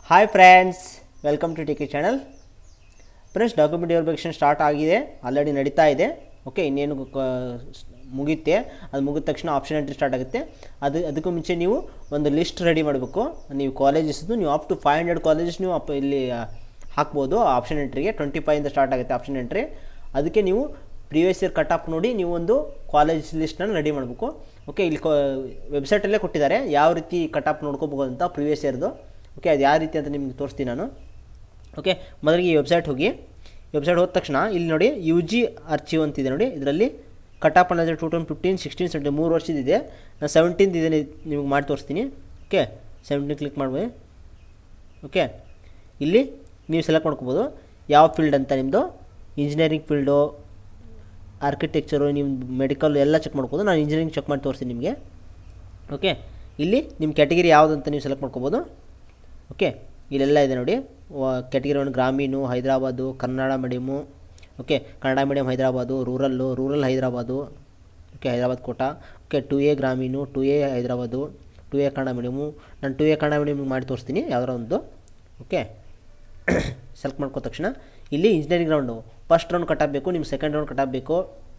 hi friends welcome to TK channel friends document verification start ಆಗಿದೆ already ನಡೀತಾ ಇದೆ okay ಇನ್ನೇನು ಕ- ಮುಗಿಯುತ್ತೆ ಅದು ಮುಗಿದ ತಕ್ಷಣ ಆಪ್ಷನ್ ಎಂಟ್ರಿ ಸ್ಟಾರ್ಟ್ ಆಗುತ್ತೆ ಅದು ಅದಕ್ಕೂ ಮುಂಚೆ ನೀವು ಒಂದು ಲಿಸ್ಟ್ ರೆಡಿ ಮಾಡಬೇಕು ನೀವು ಕಾಲೇಜಸ್ದು ನೀವು up to five hundred colleges ನೀವು ಅಪ್ ಇಲ್ಲಿ ಆ, ಹಾಕ್ಬೋದು ಆಪ್ಷನ್ ಎಂಟ್ರಿಗೆ ಟ್ವೆಂಟಿ ಫೈವಿಂದ ಸ್ಟಾರ್ಟ್ ಆಗುತ್ತೆ ಆಪ್ಷನ್ ಎಂಟ್ರಿ ಅದಕ್ಕೆ ನೀವು ಪ್ರಿವಿಯಸ್ ಇಯರ್ ಕಟ್ ಆಫ್ ನೋಡಿ ನೀವು ಒಂದು ಕಾಲೇಜ್ ಲಿಸ್ಟನ್ನು ರೆಡಿ ಮಾಡಬೇಕು ಓಕೆ ಇಲ್ಲಿ ವೆಬ್ಸೈಟಲ್ಲೇ ಕೊಟ್ಟಿದ್ದಾರೆ ಯಾವ ರೀತಿ ಕಟ್ ಆಫ್ ನೋಡ್ಕೋಬೋದು ಅಂತ ಪ್ರಿವಿಯಸ್ ಇಯರ್ದು ಓಕೆ ಅದು ಯಾವ ರೀತಿ ಅಂತ ನಿಮ್ಗೆ ತೋರಿಸ್ತೀನಿ ನಾನು ಓಕೆ ಮೊದಲಿಗೆ ಈ ವೆಬ್ಸೈಟ್ ಹೋಗಿ ವೆಬ್ಸೈಟ್ ಹೋದ ತಕ್ಷಣ ಇಲ್ಲಿ ನೋಡಿ ಯು ಜಿ ಅರ್ಚಿವ್ ಅಂತಿದೆ ನೋಡಿ ಇದರಲ್ಲಿ ಕಟ್ ಆಫ್ ಅನ್ನೋದು two thousand fifteen sixteen seventy ಮೂರು ವರ್ಷದಿದೆ ನಾನು ಸೆವೆಂಟೀನ್ದು ಇದೆ ನಿಮಗೆ ಮಾಡಿ ತೋರಿಸ್ತೀನಿ ಓಕೆ ಸೆವೆಂಟೀನ್ ಕ್ಲಿಕ್ ಮಾಡ್ಬೋದು ಓಕೆ ಇಲ್ಲಿ ನೀವು ಸೆಲೆಕ್ಟ್ ಮಾಡ್ಕೋಬೋದು ಯಾವ ಫೀಲ್ಡ್ ಅಂತ ನಿಮ್ಮದು ಇಂಜಿನಿಯರಿಂಗ್ ಫೀಲ್ಡು ಆರ್ಕಿಟೆಕ್ಚರು ನಿಮ್ಮ ಮೆಡಿಕಲ್ ಎಲ್ಲ ಚೆಕ್ ಮಾಡ್ಬೋದು ನಾನು ಇಂಜಿನಿಯರಿಂಗ್ ಚೆಕ್ ಮಾಡಿ ತೋರಿಸ್ತೀನಿ ನಿಮಗೆ ಓಕೆ ಇಲ್ಲಿ ನಿಮ್ಮ ಕ್ಯಾಟಗಿರಿ ಯಾವುದು ಅಂತ ನೀವು ಸೆಲೆಕ್ಟ್ ಮಾಡ್ಕೋಬೋದು ಓಕೆ ಇಲ್ಲೆಲ್ಲ ಇದೆ ನೋಡಿ ಕ್ಯಾಟಗಿರಿ ಒನ್ ಗ್ರಾಮೀಣು Hyderabad Kannada medium okay Kannada medium Hyderabad rural rural Hyderabad okay Hyderabad quota okay two A ಗ್ರಾಮೀಣು two A Hyderabad two A Kannada medium ನಾನು ಟು ಎ ಕನ್ನಡ ಮೀಡಿಯಮ್ ಮಾಡಿ ತೋರಿಸ್ತೀನಿ ಯಾವ್ದಾರ ಒಂದು ಓಕೆ ಸೆಲೆಕ್ಟ್ ಮಾಡ್ಕೋ ತಕ್ಷಣ ಇಲ್ಲಿ engineering round first round cut ಆಗಬೇಕು ನಿಮ್ಮ ಸೆಕೆಂಡ್ ರೌಂಡ್ ಕಟ್ ಆಗಬೇಕು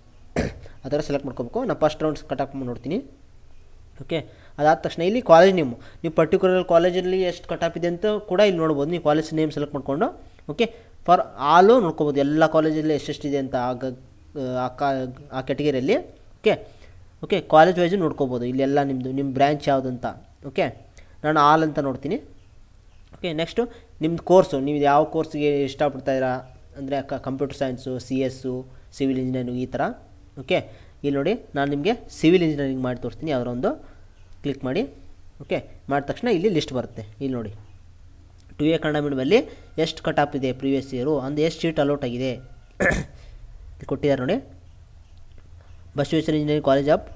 ಆ ಥರ ಸೆಲೆಕ್ಟ್ ಮಾಡ್ಕೋಬೇಕು ನಾನು ಫಸ್ಟ್ ರೌಂಡ್ ಕಟ್ ಹಾಕಿ ನೋಡ್ತೀನಿ ಓಕೆ ಅದಾದ ತಕ್ಷಣ ಇಲ್ಲಿ ಕಾಲೇಜ್ ನೇಮು ನೀವು ಪರ್ಟಿಕ್ಯುಲರ್ ಕಾಲೇಜಲ್ಲಿ ಎಷ್ಟು ಕಟ್ ಆಫ್ ಇದೆ ಅಂತ ಕೂಡ ಇಲ್ಲಿ ನೋಡ್ಬೋದು ನೀವು ಕಾಲೇಜ್ ನೇಮ್ ಸೆಲೆಕ್ಟ್ ಮಾಡಿಕೊಂಡು ಓಕೆ ಫಾರ್ ಆಲು ನೋಡ್ಕೋಬೋದು ಎಲ್ಲ ಕಾಲೇಜಲ್ಲಿ ಎಷ್ಟೆಷ್ಟಿದೆ ಅಂತ ಆಗ ಆ ಕಾ ಆ ಕ್ಯಾಟಗಿರಿಯಲ್ಲಿ ಓಕೆ ಓಕೆ ಕಾಲೇಜ್ ವೈಸು ನೋಡ್ಕೋಬೋದು ಇಲ್ಲೆಲ್ಲ ನಿಮ್ಮದು ನಿಮ್ಮ ಬ್ರ್ಯಾಂಚ್ ಯಾವುದು ಅಂತ ಓಕೆ ನಾನು ಆಲ್ ಅಂತ ನೋಡ್ತೀನಿ ಓಕೆ ನೆಕ್ಸ್ಟು ನಿಮ್ಮದು ಕೋರ್ಸು ನೀವು ಯಾವ ಕೋರ್ಸ್ಗೆ ಇಷ್ಟಪಡ್ತಾಯಿರಾ ಅಂದರೆ computer science C S civil engineering ಈ ಥರ ಓಕೆ ಇಲ್ಲಿ ನೋಡಿ ನಾನು ನಿಮಗೆ ಸಿವಿಲ್ ಇಂಜಿನಿಯರಿಂಗ್ ಮಾಡಿ ತೋರಿಸ್ತೀನಿ ಯಾವುದೋ ಒಂದು ಕ್ಲಿಕ್ ಮಾಡಿ ಓಕೆ ಮಾಡಿದ ತಕ್ಷಣ ಇಲ್ಲಿ ಲಿಸ್ಟ್ ಬರುತ್ತೆ ಇಲ್ಲಿ ನೋಡಿ ಟು ಎ ಕನ್ನಡ ಮೀಡಿಯಮಲ್ಲಿ ಎಷ್ಟು ಕಟ್ ಆಫ್ ಇದೆ ಪ್ರೀವಿಯಸ್ ಇಯರು ಅಂದರೆ ಎಷ್ಟು ಸೀಟ್ ಅಲೌಟ್ ಆಗಿದೆ ಇಲ್ಲಿ ಕೊಟ್ಟಿದ್ದಾರೆ ನೋಡಿ ಬಸವೇಶ್ವರ ಇಂಜಿನಿಯರಿಂಗ್ ಕಾಲೇಜ್ ಆಫ್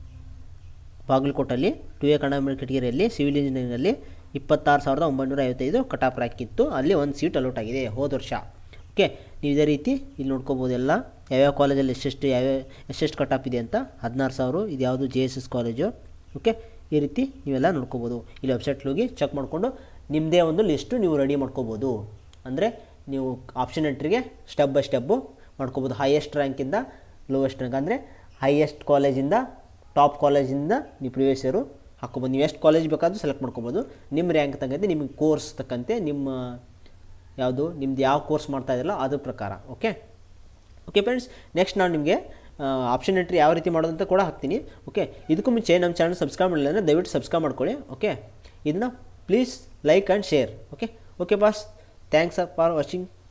ಬಾಗಲಕೋಟಲ್ಲಿ ಟು ಎ ಕನ್ನಡ ಮೀಡಿಯಂ ಕೆಟಗರಿಯಲ್ಲಿ ಸಿವಿಲ್ ಇಂಜಿನಿಯರಿಂಗಲ್ಲಿ ಇಪ್ಪತ್ತಾರು ಸಾವಿರದ ಒಂಬೈನೂರ ಐವತ್ತೈದು ಕಟ್ ಆಫ್ ರ್ಯಾಂಕ್ ಇತ್ತು ಅಲ್ಲಿ ಒಂದು ಸೀಟ್ ಅಲೌಟ್ ಆಗಿದೆ ಹೋದ ವರ್ಷ ಓಕೆ ನೀವು ಇದೇ ರೀತಿ ಇಲ್ಲಿ ನೋಡ್ಕೋಬೋದು ಎಲ್ಲ ಯಾವ್ಯಾವ ಕಾಲೇಜಲ್ಲಿ ಎಷ್ಟೆಷ್ಟು ಯಾವ್ಯಾವ ಎಷ್ಟೆಷ್ಟು ಕಟ್ ಆಫ್ ಇದೆ ಅಂತ ಹದಿನಾರು ಸಾವಿರ ಇದು ಯಾವುದು J S S college okay ಈ ರೀತಿ ನೀವೆಲ್ಲ ನೋಡ್ಕೋಬೋದು ಇಲ್ಲಿ ವೆಬ್ಸೈಟ್ಗೆ ಹೋಗಿ ಚೆಕ್ ಮಾಡಿಕೊಂಡು ನಿಮ್ಮದೇ ಒಂದು ಲಿಸ್ಟು ನೀವು ರೆಡಿ ಮಾಡ್ಕೋಬೋದು ಅಂದರೆ ನೀವು ಆಪ್ಷನ್ ಎಂಟ್ರಿಗೆ ಸ್ಟೆಪ್ ಬೈ ಸ್ಟೆಪ್ಪು ಮಾಡ್ಕೋಬೋದು ಹೈಯೆಸ್ಟ್ ರ್ಯಾಂಕಿಂದ ಲೋವೆಸ್ಟ್ ರ್ಯಾಂಕ್ ಅಂದರೆ ಹೈಯೆಸ್ಟ್ ಕಾಲೇಜಿಂದ ಟಾಪ್ ಕಾಲೇಜಿಂದ ನೀವು ಪ್ರಿವಿಯಸ್ ಇಯರು ಹಾಕ್ಕೊಬೋದು ನೀವು ಎಷ್ಟು ಕಾಲೇಜ್ ಬೇಕಾದರೂ ಸೆಲೆಕ್ಟ್ ಮಾಡ್ಕೊಬೋದು ನಿಮ್ಮ ರ್ಯಾಂಕ್ ತಕ್ಕಂತೆ ನಿಮಗೆ ಕೋರ್ಸ್ ತಕ್ಕಂತೆ ನಿಮ್ಮ ಯಾವುದು ನಿಮ್ದು ಯಾವ ಕೋರ್ಸ್ ಮಾಡ್ತಾ ಇದ್ರಲ್ಲ ಅದ್ರ ಪ್ರಕಾರ ಓಕೆ ಓಕೆ ಫ್ರೆಂಡ್ಸ್ ನೆಕ್ಸ್ಟ್ ನಾನು ನಿಮಗೆ ಆಪ್ಷನ್ ಎಂಟ್ರಿ ಯಾವ ರೀತಿ ಮಾಡೋದು ಅಂತ ಕೂಡ ಹಾಕ್ತೀನಿ ಓಕೆ ಇದಕ್ಕೂ ಮುಂಚೆ ನಮ್ಮ ಚಾನಲ್ ಸಬ್ಸ್ಕ್ರೈಬ್ ಮಾಡಿಲ್ಲ ಅಂದರೆ ದಯವಿಟ್ಟು ಸಬ್ಸ್ಕ್ರೈಬ್ ಮಾಡ್ಕೊಳ್ಳಿ ಓಕೆ ಇದನ್ನ please like and share okay okay boss thanks for watching